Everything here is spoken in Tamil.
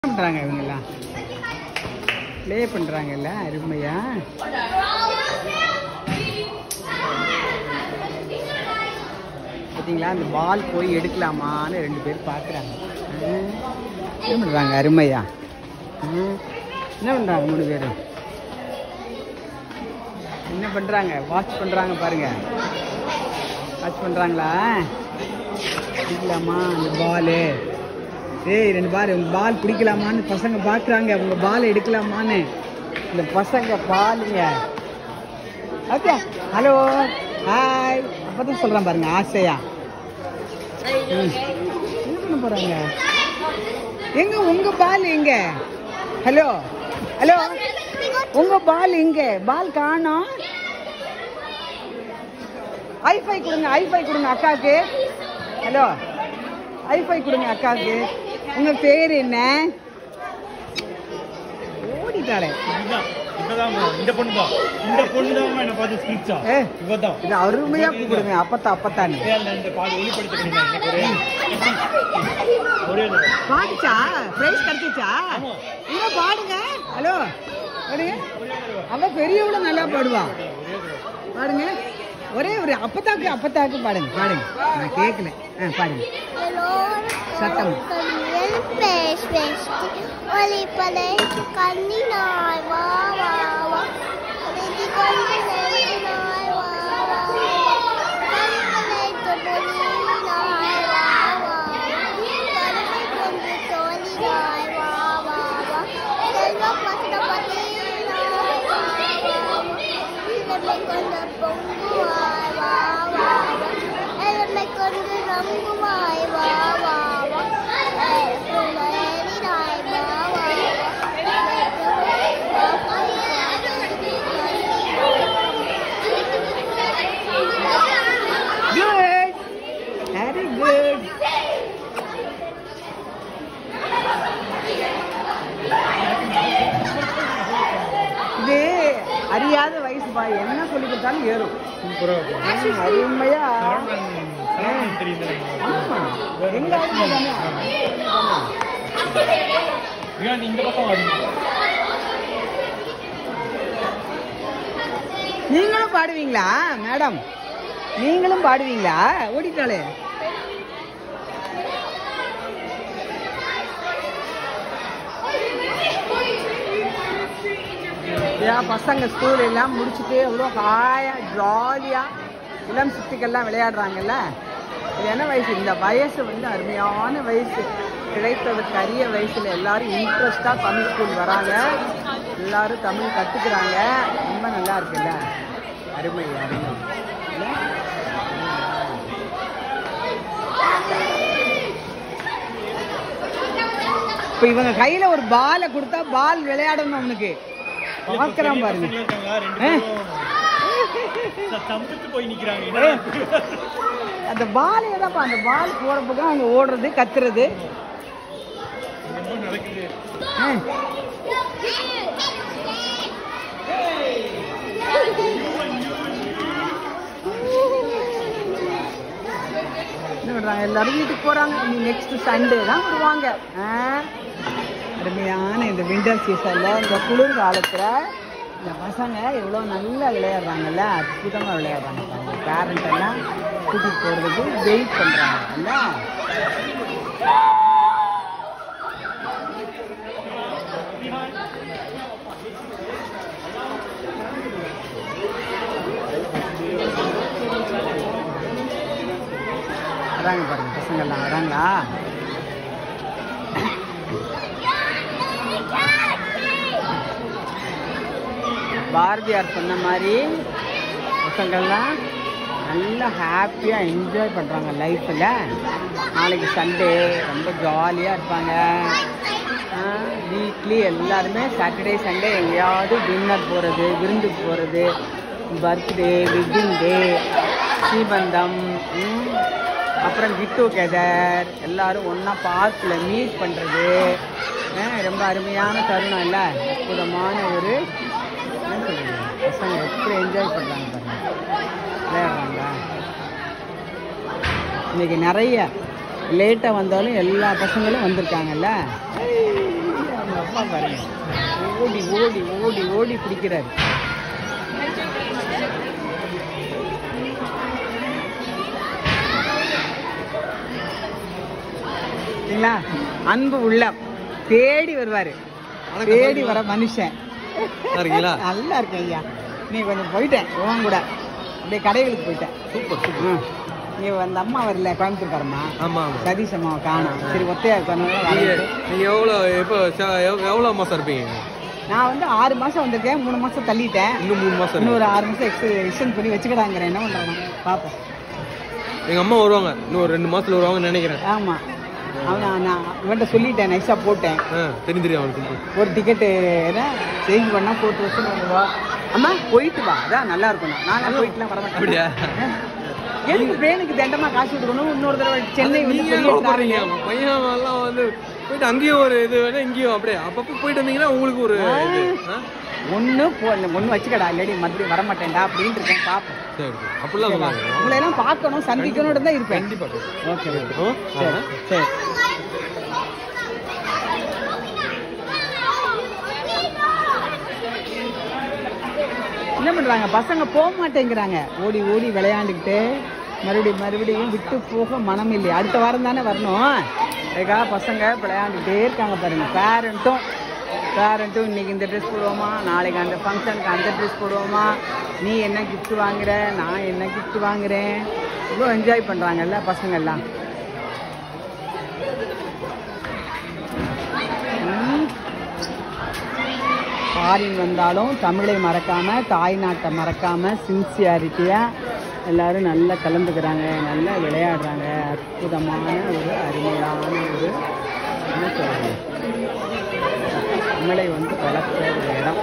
பண்றாங்க இவங்கெல்லாம் ப்ளே பண்றாங்கல்ல அருமையா பார்த்தீங்களா அந்த பால் போய் எடுக்கலாமான்னு ரெண்டு பேர் பார்க்குறாங்க என்ன பண்ணுறாங்க அருமையா ம். என்ன பண்ணுறாங்க மூணு பேரும் என்ன பண்ணுறாங்க வாட்ச் பண்ணுறாங்க பாருங்க வாட்ச் பண்ணுறாங்களா பிடிக்கலாமா அந்த பாலு ஏய் ரெண்டு பால் பால் பிடிக்கலாமான்னு பசங்க பார்க்குறாங்க உங்க பால் எடுக்கலாமான்னு இந்த பசங்க பாலுங்க ஓகே ஹலோ ஹாய் அப்போ தான் சொல்கிறேன் பாருங்க ஆசையா ம். என்ன பண்ண போகிறாங்க எங்க உங்க பால் எங்க ஹலோ ஹலோ உங்க பால் எங்க பால் காணோம் ஐஃபை கொடுங்க ஐஃபை கொடுங்க அக்காவுக்கு ஹலோ ஐஃபை கொடுங்க அக்காவுக்கு உங்க பேர் என்ன ஓடிட்டாளே இதுதான். இப்பதான் bro. இந்த பொண்ணு தான் இந்த பொண்ணு தான் என்ன பார்த்து சிரிச்சா ஏ இவதான் இது அருமையா கூப்பிடுங்க அப்பத்தா அப்பத்தான்னு ஏன் அந்த- இந்த பாடு ஒளிப்படுத்த முடியுமா எனக்கு ஒரே ஒரே ஒரு- பாடுச்சா பிரைஸ் கிடைச்சிச்சா ஆமா. இங்க பாடுங்க ஹலோ பாடுங்க அவ பெரியவள நல்லா பாடுவா பாடுங்க ஒரே ஒரு அப்பத்தாக்கு அப்பத்தாக்கு பாடுங்க பாடுங்க நான் கேட்கல ஆ பாடுங்க சத்தம். ஒளிப்பதை கண்ணினாய் வா வா வா அழைத்து கொண்டு நெருங்கினாய் வா வா வா கண்களைத்து பொழியினாய் வா வா கருணை கொண்டு தோழினாய் வா வா வா செல்வ பசுபதியினாய் வா வா இளமை கொண்டு பொங்குவாய் வா வா வா இளமை கொண்டு நம்புவாய் வா வா வா ஏறினாய் வா வா குட் வெரி குட் இது அறியாத வயசு பா என்ன சொல்லி கொடுத்தாலும் ஏறும் சூப்பரா இருக்கு. ஆ, அருமையா சரவணன் சரவணன் தெரியுது ஆமா எங்க ஆளுங்க தானே ஏன் இந்த பக்கம் வரீங்க நீங்களும் பாடுவீங்களா மேடம் நீங்களும் பாடுவீங்களா ஓடிட்டாளே ஏன் பசங்க ஸ்கூல் எல்லாம் முடிச்சுட்டு எவ்வளோ ஹாயா ஜாலியாக இளம் சுத்திகள்லாம் விளையாடுறாங்கல்ல இது என்ன வயசு இந்த வயசு வந்து அருமையான வயசு கிடைத்ததுக்கு அரிய வயசுல எல்லாரும் இன்ட்ரெஸ்டாக தமிழ் ஸ்கூல் வராங்க எல்லாரும் தமிழ் கற்றுக்குறாங்க ரொம்ப நல்லா இருக்குல்ல அருமை அருமை இல்ல? இப்போ இவங்க கையில ஒரு பாலை கொடுத்தா பால் விளையாடணும் அவனுக்கு பார்க்கறான் பாருங்க பசங்க இருக்காங்க, ரெண்டு ஆ. பேரும் ச- சம்பிட்டு போய் நிக்கிறாங்க ஏய். அந்த பால் ஏதாப்பா அந்த பால் போறப்போ அவங்க ஓடுறது கத்துறது என்னமோ நடக்குது ஆ. என்ன பண்றாங்க எல்லாரும் வீட்டுக்கு போறாங்க இனி நெக்ஸ்ட் சண்டே தான் வருவாங்க ஆ? அருமையான இந்த விண்டர் சீசன்ல இந்த குளிர் காலத்துல இந்த பசங்க எவ்வளோ நல்லா விளையாடுறாங்கல்ல அற்புதமாக விளையாடுறாங்க பாருங்க பேரண்ட் எல்லாம் கூட்டிகிட்டு போகிறதுக்கு வெயிட் பண்ணுறாங்கல்ல வராங்க பாருங்க பசங்கள்லாம் வராங்களா பாரதியார் சொன்ன மாதிரி பசங்கள்லாம் நல்லா ஹாப்பியாக என்ஜாய் பண்ணுறாங்க லைஃப்பில் நாளைக்கு சண்டே ரொம்ப ஜாலியாக இருப்பாங்க வீக்லி எல்லாருமே சாட்டர்டே சண்டே எங்கேயாவது டின்னர் போகிறது விருந்துக்கு போகிறது பர்த்டே வெட்டிங் டே ஸ்ரீபந்தம் ம், அப்புறம் கிட் டுகெதர் எல்லாரும் ஒன்றா பார்க்கில் மீட் பண்ணுறது ரொம்ப அருமையான தருணம் இல்லை அற்புதமான ஒரு என்ன சொல்றது பசங்க எப்படி என்ஜாய் பண்ணுறாங்க பாருங்க விளையாடுறாங்களா இன்னைக்கு நிறைய லேட்டாக வந்தாலும் எல்லா பசங்களும் வந்திருக்காங்கல்ல அப்பா பாருங்க ஓடி ஓடி ஓடி ஓடி பிடிக்கிறாரு சரிங்களா அன்பு உள்ளம் தேடி வருவாரு தேடி வர மனுஷன் இருக்கீங்களா நல்லா இருக்கேன் ஐயா நீ கொஞ்சம் போயிட்டேன் உன் கூட அப்படியே கடைகளுக்கு போயிட்டேன் சூப்பர் சூப்பர் ஆ. நீ அந்த அம்மா வரல கோயம்புத்தூர்காரம்மா ஆமா ஆமா சதீஷ் அம்மாவை காணும் சரி ஒத்தையா இருக்கனால நீங்க வரேன்ட்டு. நீங்க எவ்வளோ எப்போ எவ்வளோ மாசம் இருப்பீங்க நான் வந்து ஆறு மாசம் வந்திருக்கேன் மூணு மாசம் தள்ளிட்டேன் இன்னும் மூணு மாசம் இன்னும் இருக்கு. ஒரு ஆறு மாசம் எக்ஸ் எக்ஸ்டெண்ட் பண்ணி வச்சுக்கிடாங்கிறேன் என்ன பண்றாங்க பாப்போம் எங்க அம்மா வருவாங்க இன்னும் ஒரு ரெண்டு மாசத்துல வருவாங்கன்னு நினைக்கிறேன் ஆமா அவன் நான் இவன்ட்ட சொல்லிட்டேன் நைஸா போட்டேன் ஆ தெரியும் தெரியும் அவனுக்கு ஒரு டிக்கெட்டு என்ன சேஞ்ச் பண்ணா போட்டு வச்சு வா அம்மா போயிட்டு வா அதான் நல்லா இருக்கும் நான் போயிட்டுலாம் வர மாட்டேன் அப்படியா எதுக்கு ட்ரெயினுக்கு தண்டமா காசு கொடுக்கணும் இன்னொரு தடவை சென்னை வந்து நீங்க பெரிய என்ன போறீங்க traffic. பையன் எல்லாம் வந்து போயிட்டு அங்கேயும் ஒரு இது வேணா இங்கேயும் அப்படியே அப்பப்போ போயிட்டு வந்தீங்கன்னா உங்களுக்கு ஒரு இது ஆ? ஒண்ணு போ ஒண்ணு வச்சுக்கடா இல்லாடி மறுபடியும் வர மாட்டேன்டா அப்படின்னு இருக்கேன் பாப்போம் சரி சரி அப்படிலாம் சொல்லாங்க உங்களை எல்லாம் பார்க்கணும் சந்திக்கணும்னு தான் இருப்பேன் கண்டிப்பா ஓகே ஓ, சரி ஆ. சரி என்ன பண்றாங்க பசங்க போக மாட்டேங்கிறாங்க ஓடி ஓடி விளையாண்டுக்கிட்டு மறுபடியும் மறுபடியும் விட்டு போக மனம் இல்லை அடுத்த வாரம் தானே வரணும் அதுக்காக பசங்க விளையாண்டுட்டே இருக்காங்க பாருங்க பேரண்ட்டும் பேரண்ட்டும் இன்னைக்கு இந்த ட்ரெஸ் போடுவோமா நாளைக்கு அந்த ஃபங்க்ஷனுக்கு அந்த ட்ரெஸ் போடுவோமா நீ என்ன gift வாங்குற நான் என்ன gift வாங்குறேன் இவ்வளோ என்ஜாய் பண்ணுறாங்கல்ல பசங்க எல்லாம் ம். ஃபாரின் வந்தாலும் தமிழை மறக்காம தாய்நாட்டை மறக்காம சின்சியாரிட்டியா எல்லாரும் நல்லா கலந்துக்கிறாங்க நல்லா விளையாடுறாங்க அற்புதமான ஒரு அருமையான ஒரு என்ன சொல்றது தமிழை வந்து வளர்த்த ஒரு இடம்